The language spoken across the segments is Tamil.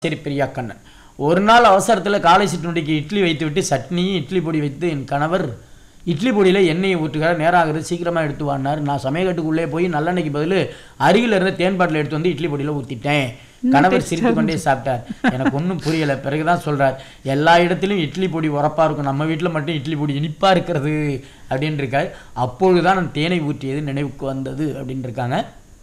சரி பிரியா கண்ணன் ஒரு நாள் அவசரத்தில் காலை சிற்றுண்டிக்கு இட்லி வைத்துவிட்டு சட்னி இட்லி பொடி வைத்து என் கணவர் இட்லி பொடியில் எண்ணெயை ஊற்றுகிறார் நேராகிறது சீக்கிரமாக எடுத்து வாடினார் நான் சமயக்கட்டுக்குள்ளே போய் நல்லெண்ணெய்க்கு பதில் அருகில் இருந்த தேன் பாட்டில் எடுத்து வந்து இட்லி பொடியில் ஊற்றிட்டேன் கணவர் சிரித்து கொண்டே சாப்பிட்டார் எனக்கு ஒன்றும் புரியலை பிறகுதான் சொல்றார் எல்லா இடத்திலும் இட்லி பொடி உரப்பா இருக்கும் நம்ம வீட்டில் மட்டும் இட்லி பொடி இனிப்பா இருக்கிறது அப்படின்னு இருக்கார் அப்பொழுதுதான் நான் தேனை ஊற்றியது நினைவுக்கு வந்தது அப்படின்னு இருக்காங்க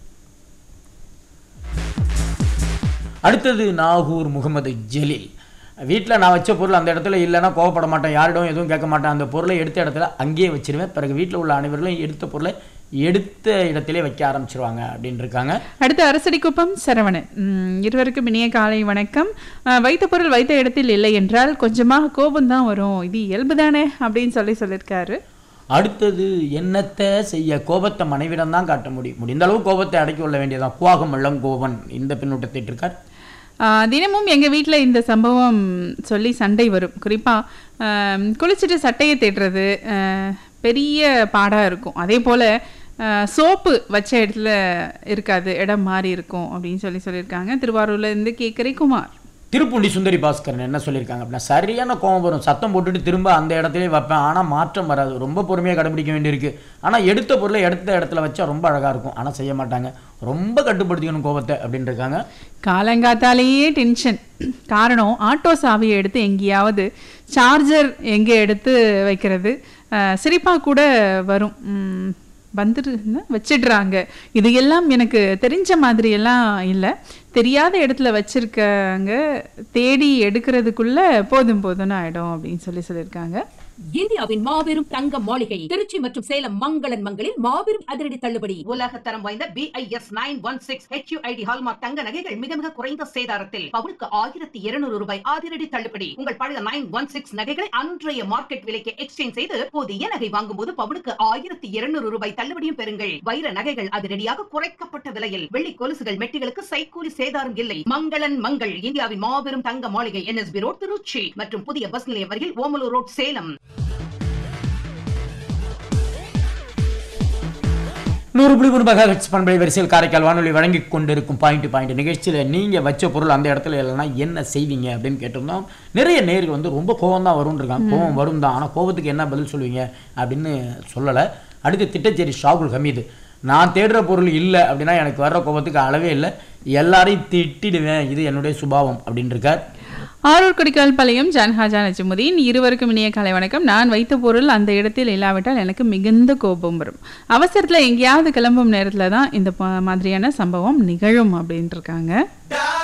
அடுத்தது நாகூர் முகமது ஜலீல் வீட்டில் நான் வச்ச பொருள் அந்த இடத்துல இல்லைன்னா கோவப்பட மாட்டேன் யாரிடம் எதுவும் கேட்க மாட்டேன் அந்த பொருளை எடுத்த இடத்துல அங்கேயே வச்சிருவேன் பிறகு வீட்டில் உள்ள அனைவர்களும் எடுத்த பொருளை எடுத்த இடத்திலே வைக்க ஆரம்பிச்சிருவாங்க அப்படின்னு இருக்காங்க அடுத்து அரசடிக்குப்பம் சரவணன் ம், இருவருக்கும் இனிய காலை வணக்கம் அஹ், வைத்த பொருள் வைத்த இடத்தில் இல்லை என்றால் கொஞ்சமாக கோபம் தான் வரும் இது இயல்பு தானே அப்படின்னு சொல்லி சொல்லியிருக்காரு அடுத்தது என்னத்தை செய்ய கோபத்தை மனைவிடம் தான் காட்ட முடியும் முடிந்த அளவு கோபத்தை அடக்கி கொள்ள வேண்டியதான் குவாகம் வெள்ளம் கோபன் இந்த பின்னூட்டத்தை இருக்கார் ஆஹ் தினமும் எங்கள் வீட்டில் இந்த சம்பவம் சொல்லி சண்டை வரும் குறிப்பாக குளிச்சுட்டு சட்டையை தேடுறது ஆஹ் பெரிய பாடாக இருக்கும் அதே போல் சோப்பு வச்ச இடத்துல இருக்காது இடம் மாறி இருக்கும் அப்படின்னு சொல்லி சொல்லியிருக்காங்க திருவாரூர்ல இருந்து கேட்குறே குமார் திருப்புண்டி சுந்தரி பாஸ்கரன் என்ன சொல்லியிருக்காங்க அப்படின்னா சரியான கோபம் வரும் சத்தம் போட்டுட்டு திரும்ப அந்த இடத்துலயே வைப்பேன் ஆனால் மாற்றம் வராது ரொம்ப பொறுமையாக கடைபிடிக்க வேண்டியிருக்கு ஆனால் எடுத்த பொருளை எடுத்த இடத்துல வச்சா ரொம்ப அழகாக இருக்கும் ஆனால் செய்ய மாட்டாங்க ரொம்ப கட்டுப்படுத்திக்கணும் கோபத்தை அப்படின்னு இருக்காங்க காலங்காத்தாலேயே டென்ஷன் காரணம் ஆட்டோ சாவியை எடுத்து எங்கேயாவது சார்ஜர் எங்கே எடுத்து வைக்கிறது சிரிப்பாக கூட வரும் ம், வந்துட்டு வச்சிடுறாங்க இது எல்லாம் எனக்கு தெரிஞ்ச மாதிரி எல்லாம் இல்லை தெரியாத இடத்துல வச்சிருக்காங்க தேடி எடுக்கிறதுக்குள்ள போதும் போதும்னு ஆயிடும் அப்படின்னு சொல்லி சொல்லியிருக்காங்க இந்தியாவின் மாபெரும் தங்க மாளிகை திருச்சி மற்றும் சேலம் மங்களன் மங்களில் மாபெரும் அதிரடி தள்ளுபடி உலக தரம் வாய்ந்த BIS nine one six HUID hallmark தங்க நகைகள் மிக மிக குறைந்த சேதாரத்தில் பவுனுக்கு ஆயிரத்தி இருநூறு ரூபாய் அதிரடி தள்ளுபடி உங்கள் பழைய நைன் ஒன் சிக்ஸ் நகைகளை அன்றைய மார்க்கெட் விலைக்கு எக்ஸ்சேஞ்ச் செய்து புதிய நகை வாங்கும்போது பவுனுக்கு ஆயிரத்தி இருநூறு ரூபாய் தள்ளுபடியும் பெறுங்கள் வைர நகைகள் அதிரடியாக குறைக்கப்பட்ட விலையில் வெள்ளி கொலுசுகள் மெட்டிகளுக்கு சைக்கூலி சேதாரம் இல்லை மங்களன் மங்கள் இந்தியாவின் மாபெரும் தங்க மாளிகை என்எஸ்பி ரோட் திருச்சி மற்றும் புதிய பஸ் நிலையம் அருகில் ஓமலூர் ரோட் சேலம் நூறு புள்ளி மூணு மெகா ஹெட்ஸ் பண்பலை வரிசையில் காரைக்கால் வானொலி வழங்கி கொண்டிருக்கும் பாயிண்ட் பாயிண்ட் நிகழ்ச்சியில் நீங்கள் வச்ச பொருள் அந்த இடத்துல இல்லைன்னா என்ன செய்வீங்க அப்படின்னு கேட்டிருந்தோம் நிறைய நேர்கள் வந்து ரொம்ப கோவம் தான் வரும்னு இருக்காங்க கோவம் வரும் தான் ஆனால் கோவத்துக்கு என்ன பதில் சொல்லுவீங்க அப்படின்னு சொல்லலை அடுத்து திட்டச்சேரி ஷாகுல் ஹமீது நான் தேடுற பொருள் இல்லை அப்படின்னா எனக்கு வர்ற கோபத்துக்கு அளவே இல்லை எல்லாரையும் திட்டிடுவேன் இது என்னுடைய சுபாவம் அப்படின்னு இருக்கார் ஆரூர் கொடிக்கால் பாளையம் ஜான்ஹாஜா நஜமுதீன் இருவருக்கும் இனிய காலை வணக்கம் நான் வைத்த பொருள் அந்த இடத்தில் இல்லாவிட்டால் எனக்கு மிகுந்த கோபம் வரும் அவசரத்தில் எங்கேயாவது கிளம்பும் நேரத்தில் தான் இந்த ப- மாதிரியான சம்பவம் நிகழும் அப்படின்ட்டு இருக்காங்க